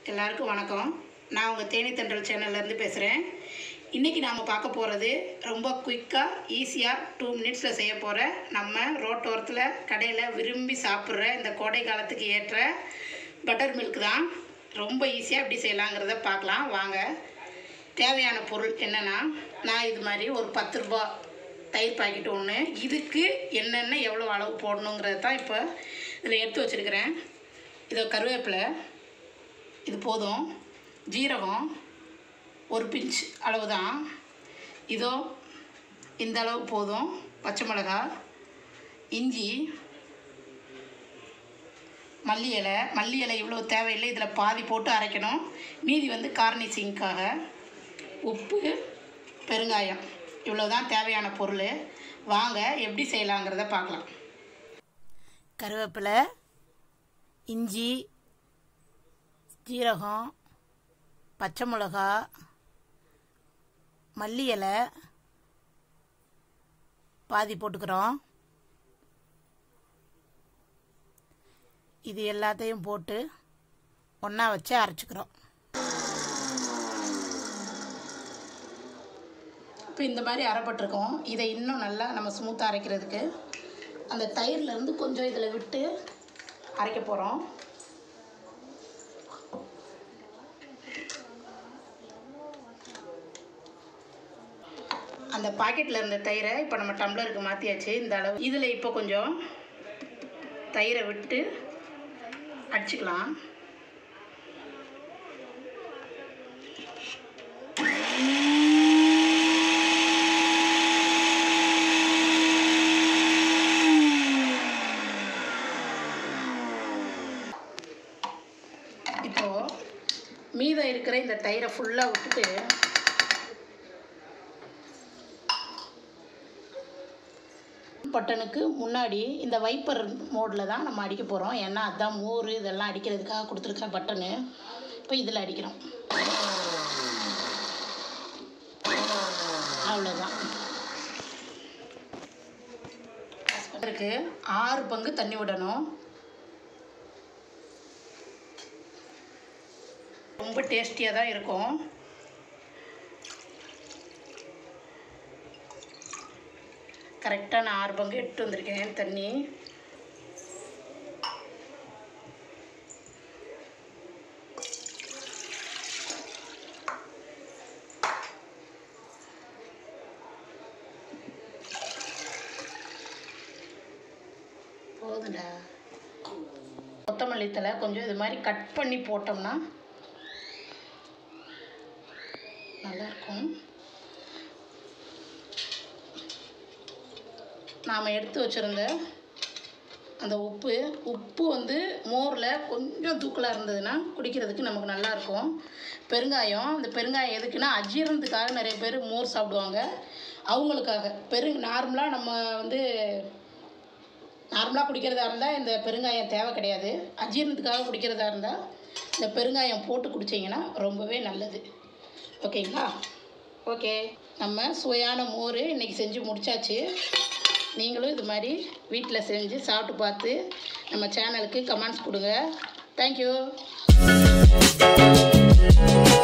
எல்லாருக்கும் வணக்கம் நான் உங்கள் தேனி தென்றல் சேனல்லேருந்து பேசுகிறேன் இன்றைக்கி நாம் பார்க்க போகிறது ரொம்ப குயிக்காக ஈஸியாக டூ மினிட்ஸில் செய்ய போகிற நம்ம ரோட்டோரத்தில் கடையில் விரும்பி சாப்பிட்ற இந்த கோடை காலத்துக்கு ஏற்ற பட்டர் மில்க் தான் ரொம்ப ஈஸியாக எப்படி செய்யலாங்கிறத பார்க்கலாம் வாங்க தேவையான பொருள் என்னென்னா நான் இது மாதிரி ஒரு பத்து ரூபா தயிர் பாக்கெட் ஒன்று இதுக்கு என்னென்ன எவ்வளோ அளவு போடணுங்கிறது தான் இப்போ இதில் எடுத்து வச்சுருக்கிறேன் இதை கருவேப்பிலை இது போதும் ஜீரகம் ஒரு பிஞ்ச் அளவு தான் இதோ இந்த அளவு போதும் பச்சை மிளகாய் இஞ்சி மல்லி இலை மல்லி இலை இவ்வளோ தேவையில்லை இதில் பாதி போட்டு அரைக்கணும் மீதி வந்து கார்னிசிங்க்காக உப்பு பெருங்காயம் இவ்வளோ தான் தேவையான பொருள் வாங்க எப்படி செய்யலாங்கிறத பார்க்கலாம் கருவேப்பிலை இஞ்சி ஜீரகம் பச்சை மிளகா மல்லி இலை பாதி போட்டுக்கிறோம் இது எல்லாத்தையும் போட்டு ஒன்றா வச்சு அரைச்சிக்கிறோம் இப்போ இந்த மாதிரி அரைப்பட்டிருக்கோம் இதை இன்னும் நல்லா நம்ம ஸ்மூத்தாக அரைக்கிறதுக்கு அந்த தயிர்லேருந்து கொஞ்சம் இதில் விட்டு அரைக்க போகிறோம் அந்த பாக்கெட்டில் இருந்த தயிரை இப்போ நம்ம டம்ளருக்கு மாற்றியாச்சு இந்த அளவு இதில் இப்போ கொஞ்சம் தயிரை விட்டு அடிச்சுக்கலாம் இப்போ மீதம் இருக்கிற இந்த தயிரை ஃபுல்லாக விட்டுட்டு பட்டனுக்கு முன்னாடி இந்த வைப்பர் மோடில் தான் நம்ம அடிக்க போகிறோம் ஏன்னா அதுதான் மோர் இதெல்லாம் அடிக்கிறதுக்காக கொடுத்துருக்குற பட்டனு இப்போ இதில் அடிக்கிறோம் அவ்வளோதான் இருக்கு ஆறு பங்கு தண்ணி விடணும் ரொம்ப டேஸ்டியாக தான் இருக்கும் கரெக்டாக நான் ஆறு பங்கு எடுத்து வந்திருக்கேன் தண்ணி போதுடா கொத்தமல்லி தழை கொஞ்சம் இது மாதிரி கட் பண்ணி போட்டோம்னா நல்லாயிருக்கும் நாம் எடுத்து வச்சுருந்த அந்த உப்பு உப்பு வந்து மோரில் கொஞ்சம் தூக்கலாக இருந்ததுன்னா குடிக்கிறதுக்கு நமக்கு நல்லாயிருக்கும் பெருங்காயம் அந்த பெருங்காயம் எதுக்குன்னா அஜீரணத்துக்காக நிறைய பேர் மோர் சாப்பிடுவாங்க அவங்களுக்காக பெரு நார்மலாக நம்ம வந்து நார்மலாக குடிக்கிறதா இருந்தால் இந்த பெருங்காயம் தேவை கிடையாது அஜீரணத்துக்காக குடிக்கிறதா இருந்தால் இந்த பெருங்காயம் போட்டு குடிச்சிங்கன்னா ரொம்பவே நல்லது ஓகேங்களா ஓகே நம்ம சுவையான மோர் இன்றைக்கி செஞ்சு முடித்தாச்சு நீங்களும் இது மாதிரி வீட்டில் செஞ்சு சாப்பிட்டு பார்த்து நம்ம சேனலுக்கு கமெண்ட்ஸ் கொடுங்க தேங்க்யூ